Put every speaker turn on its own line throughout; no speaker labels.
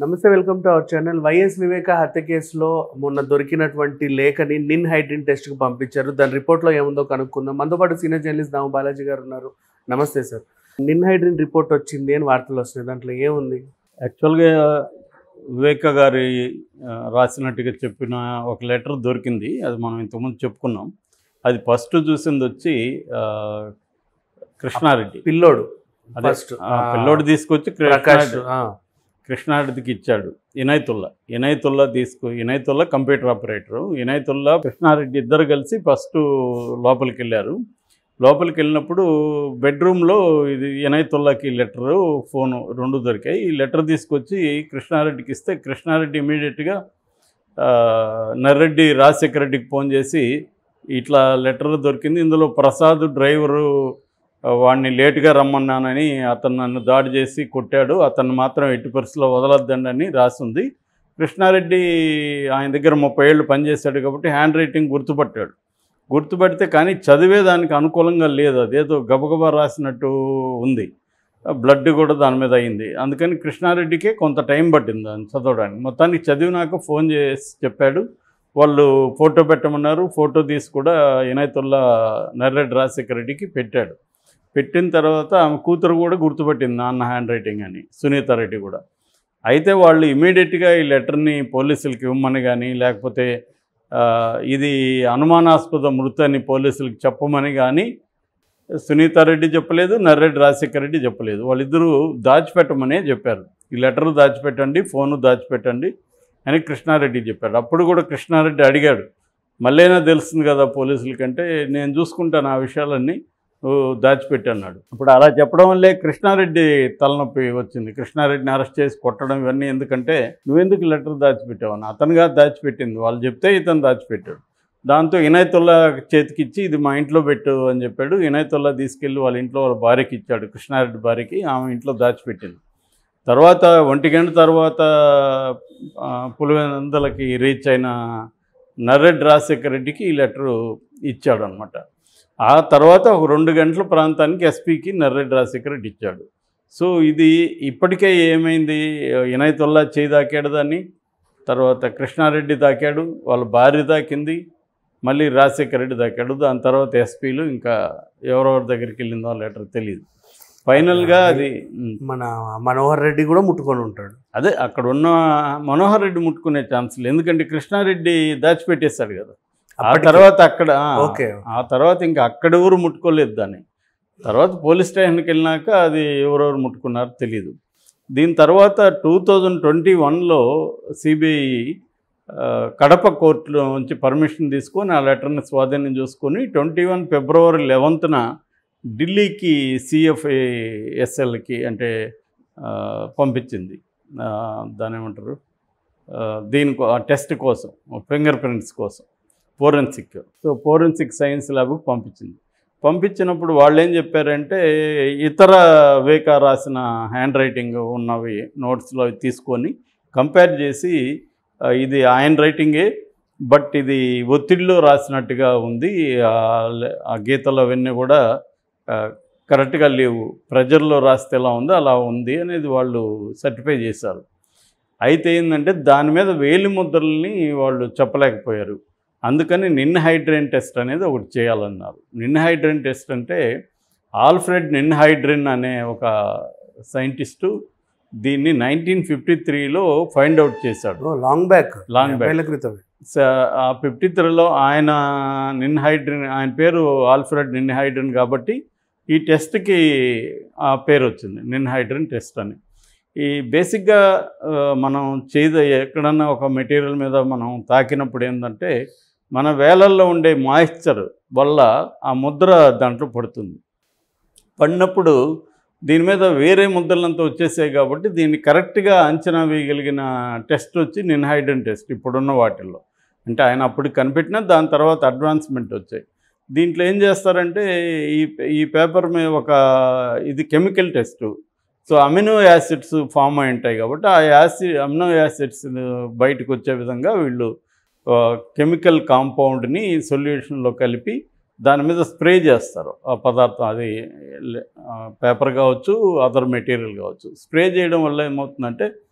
నమస్తే welcome to our channel YS Viveka హత్య కేసులో మొన్న దొరికినటువంటి లేఖని నిన్ హైడ్రిన్ టెస్ట్కి పంపించారు దాని రిపోర్ట్లో ఏముందో కనుక్కుందాం మనతో పాటు సీనియర్ జర్నలిస్ట్ దాము బాలాజీ గారు ఉన్నారు నమస్తే సార్ నిన్ హైడ్రిన్ రిపోర్ట్ వచ్చింది అని వార్తలు వస్తున్నాయి దాంట్లో ఏముంది
యాక్చువల్గా వివేక గారి ఆ, రాసినట్టుగా చెప్పిన ఒక లెటర్ దొరికింది అది మనం ఇంతకుముందు చెప్పుకున్నాం అది ఫస్ట్ చూసింది వచ్చి ఆ, కృష్ణారెడ్డి
పిల్లోడు
అదే,
ఫస్ట్
ఆ, పిల్లోడు తీసుకొచ్చి
ప్రకాష్
కృష్ణారెడ్డి
ఆ,
కృష్ణారెడ్డికి ఇచ్చాడు ఇనైతుల్లా ఇనైతుల్లా తీసుకు ఇనైతుల్లా కంప్యూటర్ ఆపరేటరు ఇనైతుల్లా కృష్ణారెడ్డి ఇద్దరు కలిసి ఫస్ట్ లోపలికి వెళ్ళారు లోపలికి వెళ్ళినప్పుడు బెడ్రూమ్లో ఇది ఇనైతుల్లాకి లెటరు ఫోను రెండు దొరికాయి ఈ లెటర్ తీసుకొచ్చి కృష్ణారెడ్డికి ఇస్తే కృష్ణారెడ్డి ఇమీడియట్గా నర్రెడ్డి రాజశేఖర రెడ్డికి ఫోన్ చేసి ఇట్లా లెటర్ దొరికింది ఇందులో ప్రసాద్ డ్రైవరు ఆ, వాడిని లేటుగా రమ్మన్నానని అతను నన్ను దాడి చేసి కొట్టాడు అతను మాత్రం ఎట్టి పరిస్థితిలో వదలొద్దండి అని రాసింది కృష్ణారెడ్డి ఆయన దగ్గర ముప్పై ఏళ్ళు పనిచేశాడు కాబట్టి హ్యాండ్ రైటింగ్ గుర్తుపట్టాడు గుర్తుపడితే కానీ చదివేదానికి అనుకూలంగా లేదు అదేదో గబగబా రాసినట్టు ఉంది బ్లడ్ కూడా దాని మీద అయింది అందుకని కృష్ణారెడ్డికే కొంత టైం పట్టింది దాన్ని చదవడానికి మొత్తానికి చదివినాక ఫోన్ చేసి చెప్పాడు వాళ్ళు ఫోటో పెట్టమన్నారు ఫోటో తీసి కూడా ఇనాయతుల్లా నర్రెడ్డి రాజశేఖర రెడ్డికి పెట్టాడు పెట్టిన తర్వాత ఆమె కూతురు కూడా గుర్తుపట్టింది నాన్న హ్యాండ్ రైటింగ్ అని సునీత రెడ్డి కూడా అయితే వాళ్ళు ఇమీడియట్గా ఈ లెటర్ని పోలీసులకి ఇవ్వమని కానీ లేకపోతే ఆ, ఇది అనుమానాస్పద మృతి అని పోలీసులకు చెప్పమని కానీ సునీతారెడ్డి చెప్పలేదు నర్రెడ్డి రాజశేఖర రెడ్డి చెప్పలేదు వాళ్ళిద్దరూ దాచిపెట్టమనే చెప్పారు ఈ లెటర్ దాచిపెట్టండి ఫోను దాచిపెట్టండి అని కృష్ణారెడ్డి చెప్పాడు అప్పుడు కూడా కృష్ణారెడ్డి అడిగాడు మళ్ళైనా తెలుస్తుంది కదా పోలీసులకంటే నేను చూసుకుంటాను ఆ విషయాలన్నీ నువ్వు దాచిపెట్టి అన్నాడు ఇప్పుడు అలా చెప్పడం వల్లే కృష్ణారెడ్డి తలనొప్పి వచ్చింది కృష్ణారెడ్డిని అరెస్ట్ చేసి కొట్టడం ఇవన్నీ ఎందుకంటే నువ్వెందుకు లెటర్ దాచిపెట్టావని అతనుగా దాచిపెట్టింది వాళ్ళు చెప్తే ఇతను దాచిపెట్టాడు దాంతో ఇనాయతుల్లా చేతికిచ్చి ఇది మా ఇంట్లో పెట్టు అని చెప్పాడు ఇనాయతుల్లా తీసుకెళ్ళి వాళ్ళ ఇంట్లో వాళ్ళ భార్యకి ఇచ్చాడు కృష్ణారెడ్డి భార్యకి ఆమె ఇంట్లో దాచిపెట్టింది తర్వాత ఒంటి గంట తర్వాత ఆ, పులివెందులకి రీచ్ అయిన నర్రెడ్డి రాజశేఖర రెడ్డికి ఈ లెటరు ఇచ్చాడు అనమాట ఆ తర్వాత ఒక రెండు గంటల ప్రాంతానికి ఎస్పీకి నర్రెడ్డి రాజశేఖర రెడ్డి ఇచ్చాడు సో ఇది ఇప్పటికే ఏమైంది ఇనాయతుల్లా చేయి దాకాడు దాన్ని తర్వాత కృష్ణారెడ్డి దాకాడు వాళ్ళ భార్య దాకింది మళ్ళీ రాజశేఖర రెడ్డి దాకాడు దాని తర్వాత ఎస్పీలు ఇంకా ఎవరెవరి దగ్గరికి వెళ్ళిందో లెటర్ తెలియదు ఫైనల్గా అది ఉమ్,
మన మనోహర్ రెడ్డి కూడా ముట్టుకొని ఉంటాడు
అదే అక్కడ ఉన్న మనోహర్ రెడ్డి ముట్టుకునే ఛాన్స్ లేదు ఎందుకంటే కృష్ణారెడ్డి దాచిపెట్టేశాడు కదా ఆ
అప్పటికే.
తర్వాత అక్కడ ఆ,
ఓకే
ఆ తర్వాత ఇంకా అక్కడ ఎవరు ముట్టుకోలేదు దాన్ని తర్వాత పోలీస్ స్టేషన్కి వెళ్ళినాక అది ఎవరెవరు ముట్టుకున్నారో తెలియదు దీని తర్వాత టూ థౌజండ్ ట్వంటీ వన్లో సిబిఐ కడప కోర్టులో నుంచి పర్మిషన్ తీసుకొని ఆ లెటర్ని స్వాధీనం చూసుకొని ట్వంటీ వన్ ఫిబ్రవరి లెవెంత్న ఢిల్లీకి సిఎఫ్ఏ ఎస్ఎల్కి అంటే ఆ, పంపించింది ఆ, దాని ఏమంటారు ఆ, దీనికో ఆ టెస్ట్ కోసం ఫింగర్ ప్రింట్స్ కోసం ఫోరెన్సిక్ సో ఫోరెన్సిక్ సైన్స్ ల్యాబ్కి పంపించింది పంపించినప్పుడు వాళ్ళు ఏం చెప్పారంటే ఇతర వేక రాసిన హ్యాండ్ రైటింగ్ ఉన్నవి నోట్స్లో అవి తీసుకొని కంపేర్ చేసి ఆ, ఇది ఆయన రైటింగే బట్ ఇది ఒత్తిడిలో రాసినట్టుగా ఉంది ఆ లె- ఆ గీతలు అవన్నీ కూడా ఆ, కరెక్ట్గా లేవు ప్రెజర్లో రాస్తే ఎలా ఉందో అలా ఉంది అనేది వాళ్ళు సర్టిఫై చేశారు అయితే ఏంటంటే దాని మీద వేలి ముద్రల్ని వాళ్ళు చెప్పలేకపోయారు అందుకని నిన్ హైడ్రేన్ టెస్ట్ అనేది ఒకటి చేయాలన్నారు నిన్ హైడ్రేన్ టెస్ట్ అంటే ఆల్ఫ్రెడ్ నిన్ హైడ్రిన్ అనే ఒక సైంటిస్టు దీన్ని నైన్టీన్ ఫిఫ్టీ త్రీలో ఫైండ్ అవుట్ చేశాడు
లాంగ్ బ్యాక్
Long back.
ఏళ్ళ క్రితమే
స- ఆ ఫిఫ్టీ త్రీలో ఆయన నిన్ హైడ్రిన్ ఆయన పేరు ఆల్ఫ్రెడ్ నిన్ హైడ్రిన్ కాబట్టి ఈ టెస్ట్కి ఆ పేరు వచ్చింది నిన్ హైడ్రిన్ టెస్ట్ అని ఈ బేసిక్గా ఆ, మనం చేద ఎక్కడన్నా ఒక మెటీరియల్ మీద మనం తాకినప్పుడు ఏంటంటే మన వేలల్లో ఉండే మాయిశ్చర్ వల్ల ఆ ముద్ర దాంట్లో పడుతుంది పడినప్పుడు దీని మీద వేరే ముద్రలంతా వచ్చేసాయి కాబట్టి దీన్ని కరెక్ట్గా అంచనా వేయగలిగిన టెస్ట్ వచ్చి నిన్హైడెన్ టెస్ట్ ఇప్పుడున్న వాటిల్లో అంటే ఆయన అప్పుడు కనిపెట్టినా దాని తర్వాత అడ్వాన్స్మెంట్ వచ్చాయి దీంట్లో ఏం చేస్తారంటే ఈ ఈ పేపర్ మీద ఒక ఇది chemical test so amino acids form అయి ఉంటాయి కాబట్టి ఆ యాసిడ్ అమినో యాసిడ్స్ బయటకు వచ్చే విధంగా వీళ్ళు కెమికల్ కాంపౌండ్ని సొల్యూషన్లో కలిపి దాని మీద స్ప్రే చేస్తారు ఆ పదార్థం అది పేపర్ కావచ్చు అదర్ మెటీరియల్ కావచ్చు స్ప్రే చేయడం వల్ల ఏమవుతుందంటే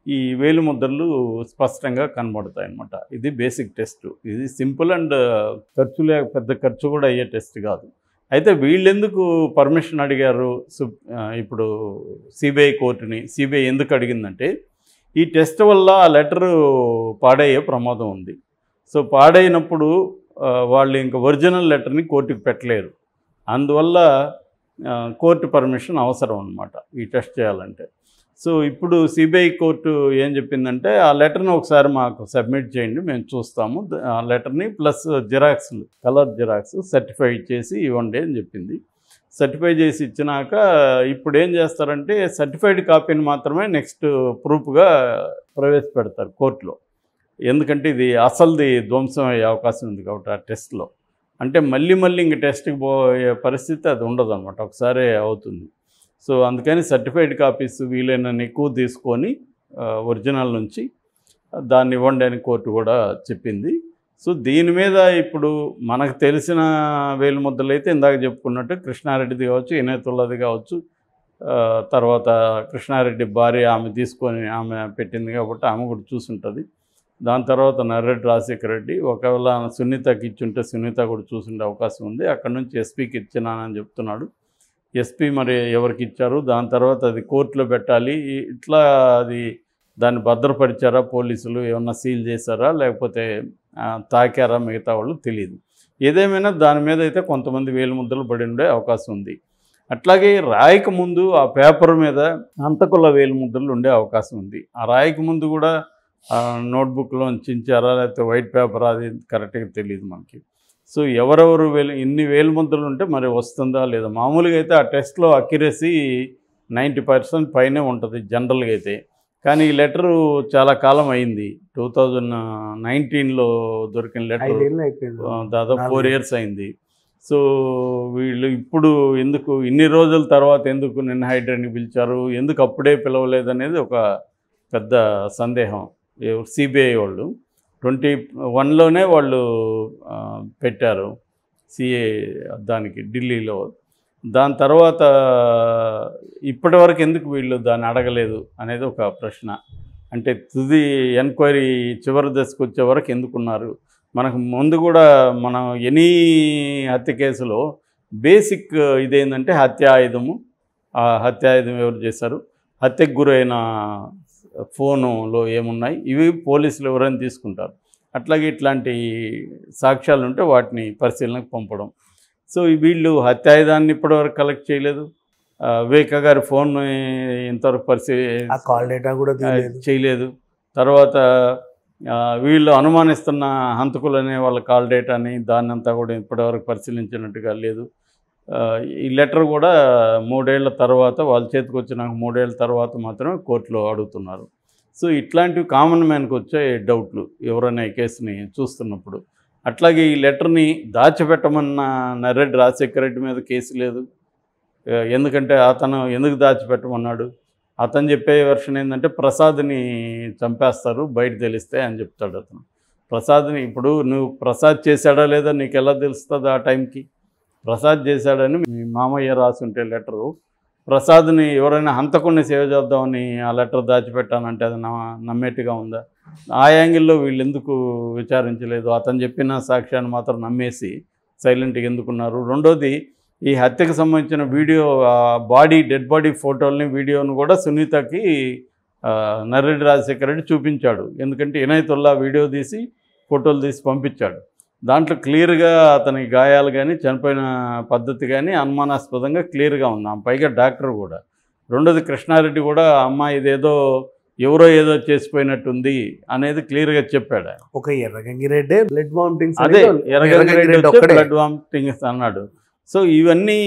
ఈ వేలు ముద్రలు స్పష్టంగా కనబడతాయి అన్నమాట ఇది బేసిక్ టెస్ట్ ఇది సింపుల్ అండ్ ఖర్చు లే పెద్ద ఖర్చు కూడా అయ్యే టెస్ట్ కాదు అయితే వీళ్ళెందుకు పర్మిషన్ అడిగారు సు- ఆ, ఇప్పుడు సిబిఐ కోర్టుని సిబిఐ ఎందుకు అడిగిందంటే ఈ టెస్ట్ వల్ల ఆ లెటరు పాడయ్యే ప్రమాదం ఉంది సో పాడైనప్పుడు ఆ, వాళ్ళు ఇంకా ఒరిజినల్ లెటర్ని కోర్టుకి పెట్టలేరు అందువల్ల ఆ, కోర్టు పర్మిషన్ అవసరం అనమాట ఈ టెస్ట్ చేయాలంటే సో ఇప్పుడు సిబిఐ కోర్టు ఏం చెప్పిందంటే ఆ లెటర్ని ఒకసారి మాకు సబ్మిట్ చేయండి మేము చూస్తాము ద- ఆ లెటర్ని plus xerox colour xerox certify చేసి ఇవ్వండి అని చెప్పింది సర్టిఫై చేసి ఇచ్చినాక ఇప్పుడు ఏం చేస్తారంటే సర్టిఫైడ్ కాపీని మాత్రమే నెక్స్ట్ ప్రూఫ్గా ప్రవేశపెడతారు కోర్టులో ఎందుకంటే ఇది అసలుది ధ్వంసం అయ్యే అవకాశం ఉంది కాబట్టి ఆ టెస్ట్లో అంటే మళ్ళీ మళ్ళీ ఇంక టెస్ట్కి పోయే పరిస్థితి అది ఉండదు అనమాట ఒకసారి అవుతుంది సో అందుకని సర్టిఫైడ్ కాపీస్ వీలైనన్ని ఎక్కువ తీసుకొని ఒరిజినల్ నుంచి దాన్ని ఇవ్వండి అని కోర్టు కూడా చెప్పింది సో దీని మీద ఇప్పుడు మనకు తెలిసిన వేలు ముద్దలు అయితే ఇందాక చెప్పుకున్నట్టు కృష్ణారెడ్డిది కావచ్చు ఇనేతుల్లది కావచ్చు ఆ, తర్వాత కృష్ణారెడ్డి భార్య ఆమె తీసుకొని ఆమె పెట్టింది కాబట్టి ఆమె కూడా చూసుంటుంది దాని తర్వాత నర్రెడ్డి రాజశేఖర రెడ్డి ఒకవేళ సునీతకి ఇచ్చుంటే సునీత కూడా చూసుండే అవకాశం ఉంది అక్కడ నుంచి ఎస్పీకి ఇచ్చినానని చెప్తున్నాడు ఎస్పీ మరి ఎవరికి ఇచ్చారు దాని తర్వాత అది కోర్టులో పెట్టాలి ఈ- ఇట్లా అది దాన్ని భద్రపరిచారా పోలీసులు ఏమన్నా సీల్ చేశారా లేకపోతే ఆ, తాకారా మిగతా వాళ్ళు తెలియదు ఏదేమైనా దాని మీద అయితే కొంతమంది వేలు ముద్దలు పడి ఉండే అవకాశం ఉంది అట్లాగే రాయక ముందు ఆ పేపర్ మీద అంతకుల వేలు ముద్రలు ఉండే అవకాశం ఉంది ఆ రాయక ముందు కూడా నోట్బుక్లో చించారా లేకపోతే వైట్ పేపర్ అది కరెక్ట్గా తెలియదు మనకి సో ఎవరెవరు వేలు ఇన్ని వేలు ముద్రలు ఉంటే మరి వస్తుందా లేదా మామూలుగా అయితే ఆ టెస్ట్లో అక్యురసీ నైంటీ పర్సెంట్ పైనే ఉంటుంది జనరల్గా అయితే కానీ ఈ లెటరు చాలా కాలం అయింది టూ థౌజండ్ నైన్టీన్లో దొరికిన లెటర్
ఐదేళ్ళు అయిపోయింది
ఆ, దాదాపు
నాలుగు.
ఫోర్ ఇయర్స్ అయింది సో వీళ్ళు ఇప్పుడు ఎందుకు ఇన్ని రోజుల తర్వాత ఎందుకు నిన్న హైడ్రాని పిలిచారు ఎందుకు అప్పుడే పిలవలేదు అనేది ఒక పెద్ద సందేహం సిబిఐ వాళ్ళు ట్వంటీ వన్లోనే వాళ్ళు ఆ, పెట్టారు సిఏ దానికి ఢిల్లీలో దాని తర్వాత ఇప్పటివరకు ఎందుకు వీళ్ళు దాన్ని అడగలేదు అనేది ఒక ప్రశ్న అంటే తుది ఎంక్వైరీ చివరి దశకు వచ్చే వరకు ఎందుకున్నారు మనకు ముందు కూడా మనం ఎనీ హత్య కేసులో బేసిక్ ఇదేంటంటే హత్య ఆయుధము ఆ హత్య ఆయుధం ఎవరు చేశారు హత్యకు గురైన ఫోనులో ఏమున్నాయి ఇవి పోలీసులు ఎవరైనా తీసుకుంటారు అట్లాగే ఇట్లాంటి సాక్ష్యాలు ఉంటే వాటిని పరిశీలనకు పంపడం సో వీళ్ళు హత్యాయుధాన్ని ఇప్పటివరకు కలెక్ట్ చేయలేదు ఆ, వివేక గారి ఫోన్ ఇంతవరకు పరిశీ
ఆ కాల్ డేటా కూడా తీయలేదు
చేయలేదు తర్వాత ఆ, వీళ్ళు అనుమానిస్తున్న హంతకులనే వాళ్ళ కాల్ డేటాని దాన్ని అంతా కూడా ఇప్పటివరకు పరిశీలించినట్టుగా లేదు ఆ, ఈ లెటర్ కూడా మూడేళ్ల తర్వాత వాళ్ళ చేతికి వచ్చినాక మూడేళ్ల తర్వాత మాత్రమే కోర్టులో అడుగుతున్నారు సో ఇట్లాంటివి కామన్ మ్యాన్కి వచ్చే డౌట్లు ఎవరైనా ఈ కేసుని చూస్తున్నప్పుడు అట్లాగే ఈ లెటర్ని దాచిపెట్టమన్న నర్రెడ్డి రాజశేఖర రెడ్డి మీద కేసు లేదు ఆ, ఎందుకంటే అతను ఎందుకు దాచిపెట్టమన్నాడు అతను చెప్పే వెర్షన్ ఏంటంటే ప్రసాద్ని చంపేస్తారు బయట తెలిస్తే అని చెప్తాడు అతను ప్రసాద్ని ఇప్పుడు నువ్వు ప్రసాద్ చేశాడా లేదా నీకు ఎలా తెలుస్తుంది ఆ టైంకి ప్రసాద్ చేశాడని మీ మామయ్య రాసుంటే లెటరు ప్రసాద్ని ఎవరైనా హంతకుడిని సేవ చేద్దామని ఆ లెటర్ దాచిపెట్టానంటే అది నమ్మ నమ్మేట్టుగా ఉందా ఆ యాంగిల్లో వీళ్ళు ఎందుకు విచారించలేదు అతను చెప్పిన సాక్ష్యాన్ని మాత్రం నమ్మేసి సైలెంట్గా ఎందుకున్నారు రెండోది ఈ హత్యకు సంబంధించిన వీడియో బాడీ డెడ్ బాడీ ఫోటోల్ని వీడియోను కూడా సునీతకి ఆ, నర్రెడ్డి రాజశేఖర రెడ్డి చూపించాడు ఎందుకంటే ఇనాయతుల్లా వీడియో తీసి ఫోటోలు తీసి పంపించాడు దాంట్లో క్లియర్గా అతని గాయాలు కానీ చనిపోయిన పద్ధతి కానీ అనుమానాస్పదంగా క్లియర్గా ఉంది ఆమె పైగా డాక్టర్ కూడా రెండోది కృష్ణారెడ్డి కూడా అమ్మ ఇదేదో ఎవరో ఏదో చేసిపోయినట్టుంది అనేది క్లియర్గా చెప్పాడు ఆయన.
ఒక ఎర్రగంగిరెడ్డే బ్లడ్ వామిటింగ్స్
అదే ఎర్రగంగిరెడ్డి వచ్చి
ఒక్కడే
బ్లడ్ వామిటింగ్స్ అన్నాడు సో ఇవన్నీ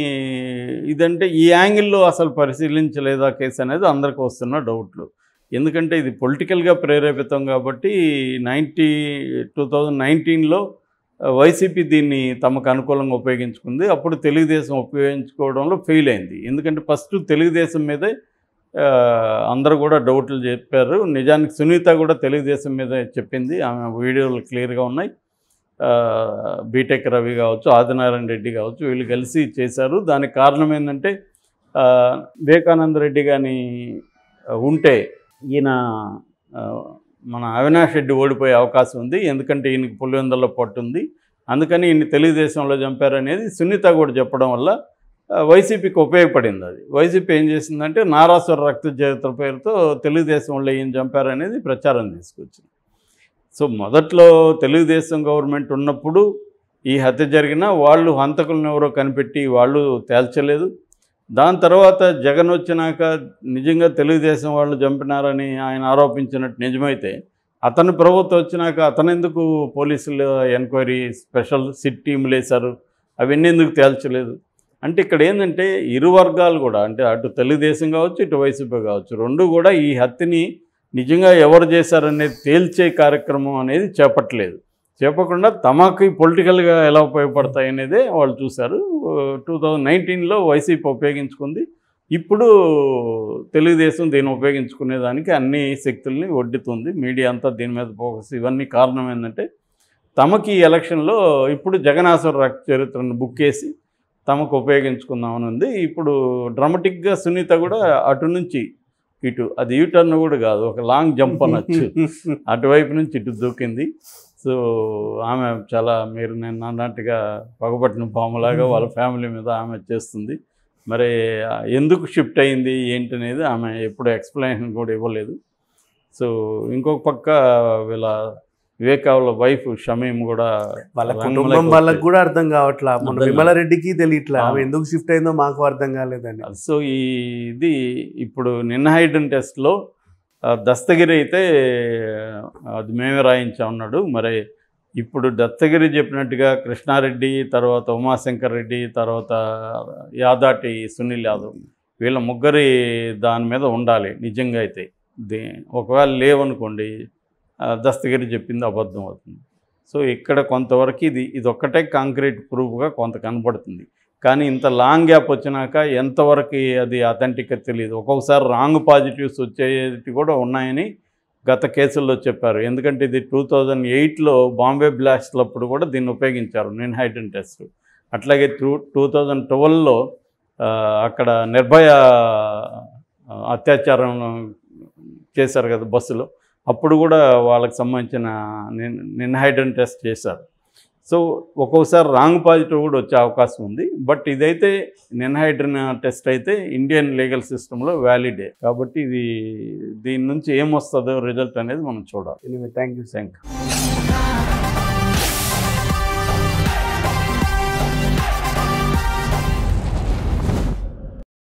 ఇదంటే ఈ యాంగిల్లో అసలు పరిశీలించలేదా కేసు అనేది అందరికి వస్తున్న డౌట్లు ఎందుకంటే ఇది పొలిటికల్గా ప్రేరేపితం కాబట్టి నైంటీ టూ థౌజండ్ నైన్టీన్లో వైసీపీ దీన్ని తమకు అనుకూలంగా ఉపయోగించుకుంది అప్పుడు తెలుగుదేశం ఉపయోగించుకోవడంలో ఫెయిల్ అయింది ఎందుకంటే ఫస్ట్ తెలుగుదేశం మీదే ఆ, అందరూ కూడా డౌట్లు చెప్పారు నిజానికి సునీత కూడా తెలుగుదేశం మీద చెప్పింది ఆమె వీడియోలు క్లియర్గా ఉన్నాయి ఆ, బీటెక్ రవి కావచ్చు ఆదినారాయణ రెడ్డి కావచ్చు వీళ్ళు కలిసి చేశారు దానికి కారణం ఏంటంటే ఆ, వివేకానంద రెడ్డి కానీ ఉంటే ఈయన ఆ, మన అవినాష్ రెడ్డి ఓడిపోయే అవకాశం ఉంది ఎందుకంటే ఈయనకి పులివెందుల్లో పట్టు ఉంది అందుకని ఈయన తెలుగుదేశంలో చంపారనేది సునీత కూడా చెప్పడం వల్ల ఆ, వైసీపీకి ఉపయోగపడింది అది వైసీపీ ఏం చేసిందంటే నారాసుర రక్త చరిత్ర పేరుతో తెలుగుదేశంలో ఈయన చంపారనేది ప్రచారం తీసుకొచ్చింది సో మొదట్లో తెలుగుదేశం గవర్నమెంట్ ఉన్నప్పుడు ఈ హత్య జరిగినా వాళ్ళు హంతకులను ఎవరో కనిపెట్టి వాళ్ళు తేల్చలేదు దాని తర్వాత జగన్ వచ్చినాక నిజంగా తెలుగుదేశం వాళ్ళు చంపినారని ఆయన ఆరోపించినట్టు నిజమైతే అతను ప్రభుత్వం వచ్చినాక అతను ఎందుకు పోలీసులు ఎంక్వైరీ స్పెషల్ సిట్ టీంలు వేశారు అవన్నీ ఎందుకు తేల్చలేదు అంటే ఇక్కడ ఏంటంటే ఇరు వర్గాలు కూడా అంటే అటు తెలుగుదేశం కావచ్చు ఇటు వైసీపీ కావచ్చు రెండు కూడా ఈ హత్యని నిజంగా ఎవరు చేశారనేది తేల్చే కార్యక్రమం అనేది చేపట్టలేదు చెప్పకుండా తమకి పొలిటికల్గా ఎలా ఉపయోగపడతాయి అనేదే వాళ్ళు చూశారు టూ థౌజండ్ నైన్టీన్లో వైసీపీ ఉపయోగించుకుంది ఇప్పుడు తెలుగుదేశం దీన్ని ఉపయోగించుకునేదానికి అన్ని శక్తుల్ని ఒడ్డుతుంది మీడియా అంతా దీని మీద ఫోకస్ ఇవన్నీ కారణం ఏంటంటే తమకి ఈ ఎలక్షన్లో ఇప్పుడు జగనాసుర రక్త చరిత్రను బుక్ చేసి తమకు ఉపయోగించుకుందామని ఉంది ఇప్పుడు డ్రామటిక్గా సునీత కూడా అటు నుంచి ఇటు అది యూ టర్న్ కూడా కాదు ఒక లాంగ్ జంప్ అనొచ్చు అటువైపు నుంచి ఇటు దూకింది సో ఆమె చాలా మీరు నేను అన్నట్టుగా పగబట్టిన పాములాగా వాళ్ళ ఫ్యామిలీ మీద ఆమె చేస్తుంది మరి ఆ ఎందుకు షిఫ్ట్ అయింది ఏంటి అనేది ఆమె ఎప్పుడు ఎక్స్ప్లెనేషన్ కూడా ఇవ్వలేదు సో ఇంకొక పక్క వీళ్ళ వివేకావుల వైఫ్ షమీం కూడా
వాళ్ళ
రంగంలోకి
కుటుంబం వాళ్ళకి
వచ్చి-
కూడా అర్థం కావట్లా మొన్న
అర్థం
విమలారెడ్డికి తెలియట్లా ఆమె
అవును.
ఎందుకు షిఫ్ట్ అయిందో మాకు అర్థం కాలేదని
సో ఈ ఇది ఇప్పుడు నిన్న హైడెన్ టెస్ట్లో ఆ, దస్తగిరి అయితే ఆ, అది మేమే రాయించా ఉన్నాడు మరి ఇప్పుడు దత్తగిరి చెప్పినట్టుగా కృష్ణారెడ్డి తర్వాత ఉమాశంకర్ రెడ్డి తర్వాత యాదాటి సునీల్ యాదవ్ వీళ్ళ ముగ్గురి దాని మీద ఉండాలి నిజంగా అయితే దే ఒకవేళ లేవనుకోండి ఆ, దస్తగిరి చెప్పింది అబద్ధం అవుతుంది సో ఇక్కడ కొంతవరకు ఇది ఇది ఒక్కటే కాంక్రీట్ ప్రూఫ్గా కొంత కనపడుతుంది కానీ ఇంత లాంగ్ గ్యాప్ వచ్చినాక ఎంతవరకు అది అథెంటిక్ తెలియదు ఒక్కొక్కసారి రాంగ్ పాజిటివ్స్ వచ్చేది కూడా ఉన్నాయని గత కేసుల్లో చెప్పారు ఎందుకంటే ఇది టూ థౌజండ్ ఎయిట్లో బాంబే బ్లాస్ట్లప్పుడు కూడా దీన్ని ఉపయోగించారు నిన్ హైడెన్ టెస్ట్ అట్లాగే టూ టూ థౌజండ్ ట్వెల్వ్లో అక్కడ నిర్భయ ఆ, అత్యాచారం చేశారు కదా బస్సులో అప్పుడు కూడా వాళ్ళకి సంబంధించిన నిన్ నిన్ హైడెన్ టెస్ట్ చేశారు సో ఒక్కొక్కసారి రాంగ్ పాజిటివ్ కూడా వచ్చే అవకాశం ఉంది బట్ ఇదైతే నిన్హైడ్రిన్ టెస్ట్ అయితే ఇండియన్ లీగల్ సిస్టంలో వ్యాలిడే కాబట్టి ఇది దీని నుంచి ఏమొస్తుందో రిజల్ట్ అనేది మనం చూడాలి
anyway thank you
thank you